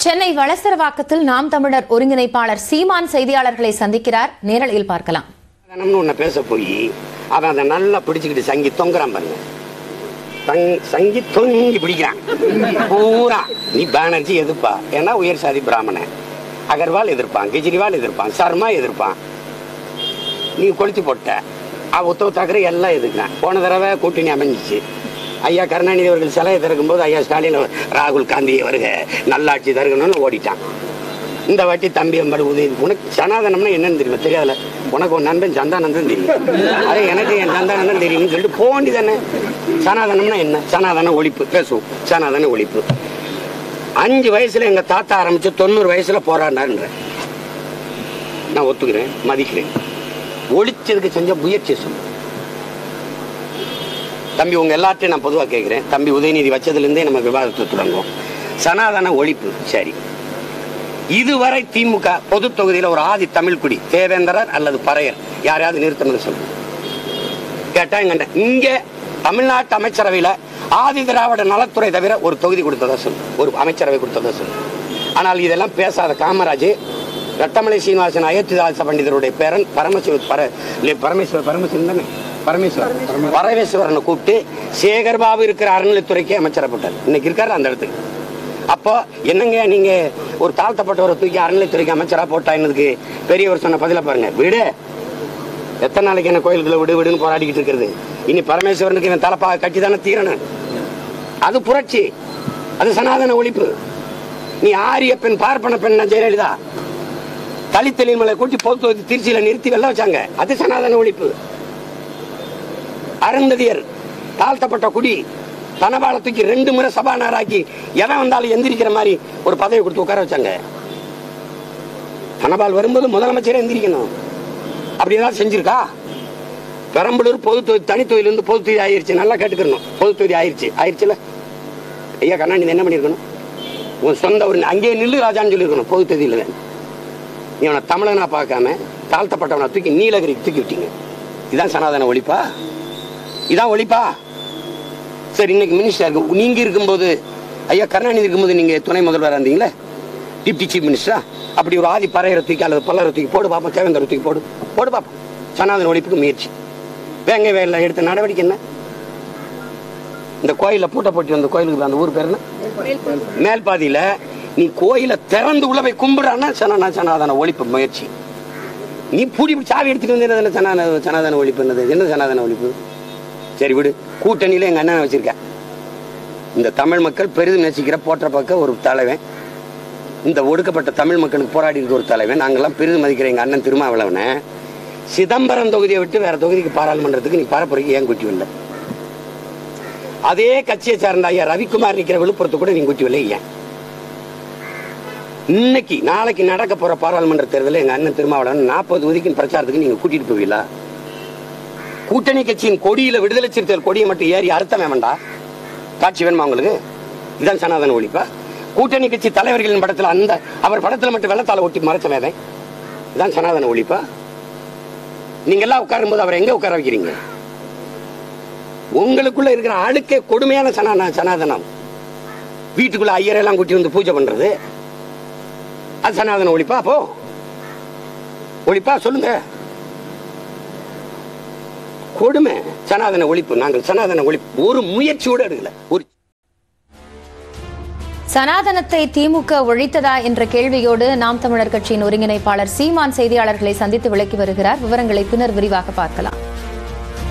சென்னை வளசரவாக்கத்தில் நாம் தமிழர் ஒருங்கிணைப்பாளர் சீமான் செய்தியாளர்களை சந்திக்கிறார் நேரலையில் பார்க்கலாம் கணம்னு உன்னை பேச போய் அவன் அதை நல்லா பிடிச்சுக்கிட்டு சங்கி தொங்குறான் பாருங்க தங்- சங்கி தொங்கி பிடிக்கிறான் பூரா நீ பானர்ஜி எதிர்ப்பா ஏன்னா உயர் சாதி பிராமணன் அகர்வால் எதிர்ப்பான் கெஜ்ரிவால் எதிர்ப்பான் சர்மா எதிர்ப்பான் நீ கொளுத்தி போட்ட அவ உத்தவ் தாக்கரே எல்லாம் எதிர்க்கிறான் போன தடவை கூட்டணி அமைஞ்சிச்சு ஐயா கருணாநிதி அவர்கள் சிலையை திறக்கும் போது ஐயா ஸ்டாலின் ராகுல் காந்தி வருக நல்லாட்சி தருகணும்னு ஓடிட்டான் இந்த வாட்டி தம்பி அம்படு உதவி உனக்கு சனாதனம்னா என்னன்னு தெரியுமா தெரியாதுல உனக்கு ஒரு நண்பன் சந்தானந்தன் தெரியும் அதே எனக்கு என் சந்தானந்தன் தெரியும்னு சொல்லிட்டு போக வேண்டியதானே சனாதனம்னா என்ன சனாதன ஒழிப்பு பேசுவோம் சனாதன ஒழிப்பு அஞ்சு வயசுல எங்க தாத்தா ஆரம்பிச்சு தொண்ணூறு வயசுல போராடினாருன்ற நான் ஒத்துக்கிறேன் மதிக்கிறேன் ஒழிச்சதுக்கு செஞ்ச முயற்சி சொல்லு தம்பி உங்க எல்லாத்தையும் நான் பொதுவாக கேட்கிறேன் தம்பி உதயநிதி வச்சதுலேருந்தே நம்ம விவாதத்தை தொடங்குவோம் சனாதன ஒழிப்பு சரி இதுவரை திமுக பொது தொகுதியில் ஒரு ஆதி தமிழ் குடி தேவேந்திரர் அல்லது பறையர் யாரையாவது நிறுத்தணும்னு சொல்லுங்க கேட்டா இங்க இங்க தமிழ்நாட்டு அமைச்சரவையில ஆதி திராவிட நலத்துறை தவிர ஒரு தொகுதி கொடுத்ததா சொல்லு ஒரு அமைச்சரவை கொடுத்ததா சொல்லு ஆனால் இதெல்லாம் பேசாத காமராஜ் ரத்தமலை சீனிவாசன் அயோத்திதாச பண்டிதருடைய பேரன் பரமசிவ பர இல்லை, பரமேஸ்வர் பரமசிவன் தானே பரமேஸ்வரன் பரமேஸ்வரனை கூப்பிட்டு சேகர் பாபு இருக்கிற அறநிலைத்துறைக்கு அமைச்சரப்பட்டார் இன்னைக்கு இருக்காரு அந்த இடத்துக்கு அப்போ என்னங்க நீங்க ஒரு தாழ்த்தப்பட்டவரை தூக்கி அறநிலைத்துறைக்கு அமைச்சரா போட்டாயினதுக்கு பெரியவர் சொன்ன பதில பாருங்க விடு எத்தனை நாளைக்கு என்ன கோயிலுக்குள்ள விடு விடுன்னு போராடிக்கிட்டு இருக்கிறது இனி பரமேஸ்வரனுக்கு இவன் தலைப்பா கட்டி தானே தீரணும் அது புரட்சி அது சனாதன ஒழிப்பு நீ ஆரிய பெண் பார்ப்பன பெண் ஜெயலலிதா தலித்தலின் மலை கூட்டி போக்குவரத்து திருச்சியில நிறுத்தி வெள்ள வச்சாங்க அது சனாதன ஒழிப்பு அருந்ததியர் தாழ்த்தப்பட்ட குடி தனபாலத்துக்கு ரெண்டு முறை சபாநாயகராக்கி எவன் வந்தாலும் எந்திரிக்கிற மாதிரி ஒரு பதவி கொடுத்து உட்கார வச்சாங்க தனபால் வரும்போது முதலமைச்சரே எந்திரிக்கணும் அப்படி ஏதாவது செஞ்சிருக்கா பெரம்பலூர் பொது தொகுதி தனி தொகுதியிலிருந்து பொது தொகுதி ஆயிருச்சு நல்லா கேட்டுக்கணும் பொது தொகுதி ஆயிருச்சு ஆயிருச்சுல ஐயா கண்ணாடி என்ன பண்ணிருக்கணும் உன் சொந்த ஒரு அங்கேயே நில்லு ராஜான்னு சொல்லியிருக்கணும் பொது தொகுதியில் நீ அவனை தமிழனா பார்க்காம தாழ்த்தப்பட்டவனை தூக்கி நீலகிரி தூக்கி விட்டீங்க இதான் சனாதன ஒழிப்பா இதான் ஒழிப்பா சரி இன்னைக்கு மினிஸ்டர் இருக்கு நீங்க இருக்கும்போது ஐயா கருணாநிதி இருக்கும்போது நீங்க துணை முதல்வராக இருந்தீங்களே டிப்டி சீஃப் மினிஸ்டரா அப்படி ஒரு ஆதி பறையரை தூக்கி அல்லது பல்லரை தூக்கி போடு பார்ப்போம் தேவேந்தரை தூக்கி போடு போடு பார்ப்போம் சனாதன ஒழிப்புக்கு முயற்சி வேங்க வேலை எடுத்த நடவடிக்கை என்ன இந்த கோயில பூட்ட போட்டு வந்த கோயிலுக்கு அந்த ஊர் பேர் என்ன மேல்பாதியில நீ கோயில திறந்து உள்ள போய் கும்பிடுறான்னா சனா சனாதன ஒழிப்பு முயற்சி நீ பூடி சாவி எடுத்துட்டு வந்து என்ன சனாதன சனாதன ஒழிப்பு என்னது என்ன சனாதன ஒழிப்பு சரி விடு கூட்டணியில எங்க அண்ணன் வச்சிருக்க இந்த தமிழ் மக்கள் பெரிதும் நேசிக்கிற போற்ற பக்க ஒரு தலைவன் இந்த ஒடுக்கப்பட்ட தமிழ் மக்களுக்கு போராடி இருக்க ஒரு தலைவன் நாங்கெல்லாம் பெரிதும் மதிக்கிற எங்க அண்ணன் திருமாவளவனை சிதம்பரம் தொகுதியை விட்டு வேற தொகுதிக்கு பாராளுமன்றத்துக்கு நீ பரப்புரைக்கு ஏன் குட்டி வரல அதே கட்சியை சார்ந்த ஐயா ரவிக்குமார் நிக்கிற விழுப்புரத்து கூட நீ குட்டி வரல ஏன் இன்னைக்கு நாளைக்கு நடக்க போற பாராளுமன்ற தேர்தலில் எங்க அண்ணன் திருமாவளவன் நாற்பது ஒதுக்கின் பிரச்சாரத்துக்கு நீங்க கூட்டிட்டு போவீங்களா கூட்டணி கட்சியின் கொடியில விடுதலை சிறுத்தைகள் கொடியை மட்டும் ஏறி அர்த்தம் வேண்டாம் காட்சி வேணுமா உங்களுக்கு இதான் சனாதன ஒழிப்பா கூட்டணி கட்சி தலைவர்களின் படத்துல அந்த அவர் படத்துல மட்டும் வெள்ளத்தால ஒட்டி மறைச்ச வேதன் இதான் சனாதன ஒழிப்பா நீங்க எல்லாம் உட்காரும் போது அவரை எங்க உட்கார வைக்கிறீங்க உங்களுக்குள்ள இருக்கிற அழுக்கே கொடுமையான சனாதன சனாதனம் வீட்டுக்குள்ள ஐயரெல்லாம் கூட்டி வந்து பூஜை பண்றது அது சனாதன ஒழிப்பா அப்போ ஒழிப்பா சொல்லுங்க கொடுமை சனாதன ஒழிப்பு நாங்கள் சனாதன ஒழிப்பு ஒரு முயற்சியோட எடுக்கல ஒரு சனாதனத்தை திமுக ஒழித்ததா என்ற கேள்வியோடு நாம் தமிழர் கட்சியின் ஒருங்கிணைப்பாளர் சீமான் செய்தியாளர்களை சந்தித்து விளக்கி வருகிறார் விவரங்களை பின்னர் விரிவாக பார்க்கலாம்